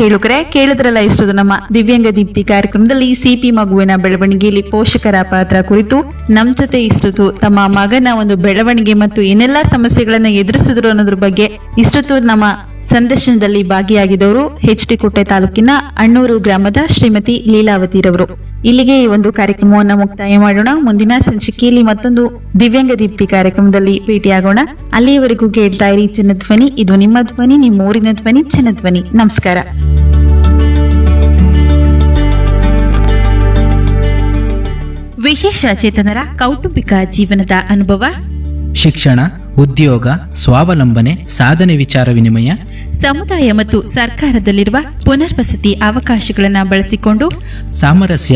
ಕೇಳುಗರೆ ಕೇಳಿದ್ರಲ್ಲ ಇಷ್ಟದು ನಮ್ಮ ದಿವ್ಯಾಂಗ ದೀಪ್ತಿ ಕಾರ್ಯಕ್ರಮದಲ್ಲಿ ಸಿಪಿ ಮಗುವಿನ ಬೆಳವಣಿಗೆಯಲ್ಲಿ ಪೋಷಕರ ಪಾತ್ರ ಕುರಿತು ನಮ್ ಜೊತೆ ಇಷ್ಟೊತ್ತು ತಮ್ಮ ಮಗನ ಒಂದು ಬೆಳವಣಿಗೆ ಮತ್ತು ಏನೆಲ್ಲಾ ಸಮಸ್ಯೆಗಳನ್ನ ಎದುರಿಸಿದ್ರು ಅನ್ನೋದ್ರ ಬಗ್ಗೆ ಇಷ್ಟೊತ್ತು ನಮ್ಮ ಸಂದರ್ಶನದಲ್ಲಿ ಭಾಗಿಯಾಗಿದ್ದವರು ಎಚ್ ಡಿ ಕೋಟೆ ತಾಲೂಕಿನ ಅಣ್ಣೂರು ಗ್ರಾಮದ ಶ್ರೀಮತಿ ಲೀಲಾವತಿರವರು ಇಲ್ಲಿಗೆ ಈ ಒಂದು ಕಾರ್ಯಕ್ರಮವನ್ನು ಮುಕ್ತಾಯ ಮಾಡೋಣ ಮುಂದಿನ ಸಂಚಿಕೆಯಲ್ಲಿ ಮತ್ತೊಂದು ದಿವ್ಯಾಂಗ ದೀಪ್ತಿ ಕಾರ್ಯಕ್ರಮದಲ್ಲಿ ಭೇಟಿಯಾಗೋಣ ಅಲ್ಲಿಯವರೆಗೂ ಕೇಳ್ತಾ ಇರಿ ಚಿನ್ನಧ್ವನಿ ಇದು ನಿಮ್ಮ ಧ್ವನಿ ನಿಮ್ಮ ಊರಿನ ಧ್ವನಿ ಚಿನ್ನಧ್ವನಿ ನಮಸ್ಕಾರ ವಿಶೇಷ ಚೇತನರ ಕೌಟುಂಬಿಕ ಜೀವನದ ಅನುಭವ ಶಿಕ್ಷಣ ಉದ್ಯೋಗ ಸ್ವಾವಲಂಬನೆ ಸಾಧನೆ ವಿಚಾರ ವಿನಿಮಯ ಸಮುದಾಯ ಮತ್ತು ಸರ್ಕಾರದಲ್ಲಿರುವ ಪುನರ್ವಸತಿ ಅವಕಾಶಗಳನ್ನು ಬಳಸಿಕೊಂಡು ಸಾಮರಸ್ಯ